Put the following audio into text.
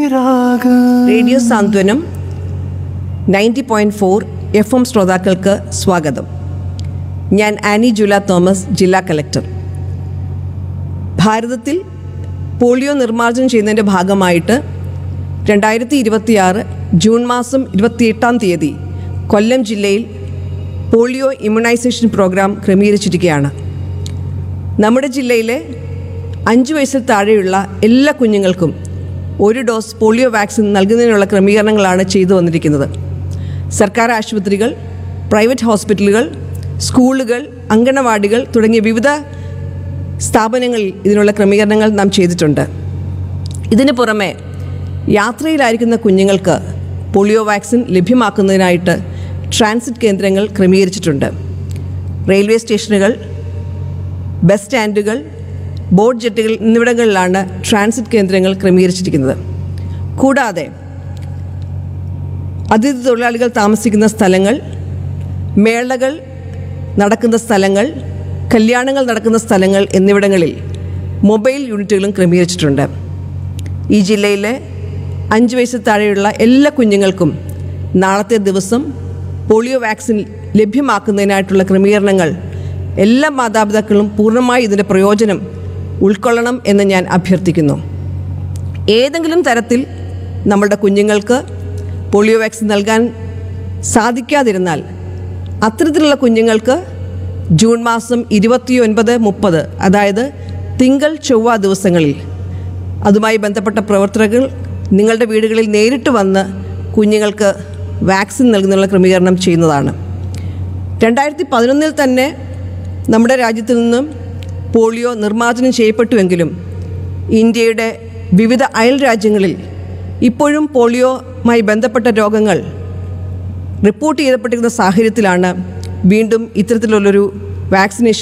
രാഗം radio Santhwanam ninety point four F M ശ്രോതാക്കൾക്ക് സ്വാഗതം ഞാൻ ആനി ജുല തോമസ് ജില്ലാ കലക്ടർ ഭാരതത്തിൽ പോളിയോ നിർമ്മാർജ്ജനം ചെയ്യുന്നതിൻ്റെ ഭാഗമായിട്ട് രണ്ടായിരത്തി ഇരുപത്തിയാറ് ജൂൺ മാസം ഇരുപത്തിയെട്ടാം തീയതി കൊല്ലം ജില്ലയിൽ പോളിയോ ഇമ്മ്യൂണൈസേഷൻ പ്രോഗ്രാം ക്രമീകരിച്ചിരിക്കുകയാണ് നമ്മുടെ ജില്ലയിലെ അഞ്ച് വയസ്സിൽ താഴെയുള്ള എല്ലാ കുഞ്ഞുങ്ങൾക്കും ഒരു ഡോസ് പോളിയോ വാക്സിൻ നൽകുന്നതിനുള്ള ക്രമീകരണങ്ങളാണ് ചെയ്തു വന്നിരിക്കുന്നത് സർക്കാർ ആശുപത്രികൾ പ്രൈവറ്റ് ഹോസ്പിറ്റലുകൾ സ്കൂളുകൾ അങ്കണവാടികൾ തുടങ്ങിയ വിവിധ സ്ഥാപനങ്ങളിൽ ഇതിനുള്ള ക്രമീകരണങ്ങൾ നാം ചെയ്തിട്ടുണ്ട് ഇതിന് പുറമെ യാത്രയിലായിരിക്കുന്ന കുഞ്ഞുങ്ങൾക്ക് പോളിയോ വാക്സിൻ ലഭ്യമാക്കുന്നതിനായിട്ട് ട്രാൻസിറ്റ് കേന്ദ്രങ്ങൾ ക്രമീകരിച്ചിട്ടുണ്ട് റെയിൽവേ സ്റ്റേഷനുകൾ ബസ് സ്റ്റാൻഡുകൾ ബോട്ട് ജെട്ടുകൾ എന്നിവിടങ്ങളിലാണ് ട്രാൻസിറ്റ് കേന്ദ്രങ്ങൾ ക്രമീകരിച്ചിരിക്കുന്നത് കൂടാതെ അതിഥി തൊഴിലാളികൾ താമസിക്കുന്ന സ്ഥലങ്ങൾ മേളകൾ നടക്കുന്ന സ്ഥലങ്ങൾ കല്യാണങ്ങൾ നടക്കുന്ന സ്ഥലങ്ങൾ എന്നിവിടങ്ങളിൽ മൊബൈൽ യൂണിറ്റുകളും ക്രമീകരിച്ചിട്ടുണ്ട് ഈ ജില്ലയിലെ അഞ്ച് വയസ്സിൽ താഴെയുള്ള എല്ലാ കുഞ്ഞുങ്ങൾക്കും നാളത്തെ ദിവസം പോളിയോ വാക്സിൻ ലഭ്യമാക്കുന്നതിനായിട്ടുള്ള ക്രമീകരണങ്ങൾ എല്ലാ മാതാപിതാക്കളും പൂർണ്ണമായി ഇതിൻ്റെ പ്രയോജനം ഉൾക്കൊള്ളണം എന്ന് ഞാൻ അഭ്യർത്ഥിക്കുന്നു ഏതെങ്കിലും തരത്തിൽ നമ്മളുടെ കുഞ്ഞുങ്ങൾക്ക് പോളിയോ വാക്സിൻ നൽകാൻ സാധിക്കാതിരുന്നാൽ അത്തരത്തിലുള്ള കുഞ്ഞുങ്ങൾക്ക് ജൂൺ മാസം ഇരുപത്തിയൊൻപത് മുപ്പത് അതായത് തിങ്കൾ ചൊവ്വ ദിവസങ്ങളിൽ അതുമായി ബന്ധപ്പെട്ട പ്രവർത്തകർ നിങ്ങളുടെ വീടുകളിൽ നേരിട്ട് വന്ന് കുഞ്ഞുങ്ങൾക്ക് വാക്സിൻ നൽകുന്നതിനുള്ള ക്രമീകരണം ചെയ്യുന്നതാണ് രണ്ടായിരത്തി പതിനൊന്നിൽ തന്നെ നമ്മുടെ രാജ്യത്തു നിന്നും പോളിയോ നിർമ്മാർജ്ജനം ചെയ്യപ്പെട്ടുവെങ്കിലും ഇന്ത്യയുടെ വിവിധ അയൽ രാജ്യങ്ങളിൽ ഇപ്പോഴും പോളിയോമായി ബന്ധപ്പെട്ട രോഗങ്ങൾ റിപ്പോർട്ട് ചെയ്യപ്പെട്ടിരിക്കുന്ന സാഹചര്യത്തിലാണ് വീണ്ടും ഇത്തരത്തിലുള്ളൊരു വാക്സിനേഷൻ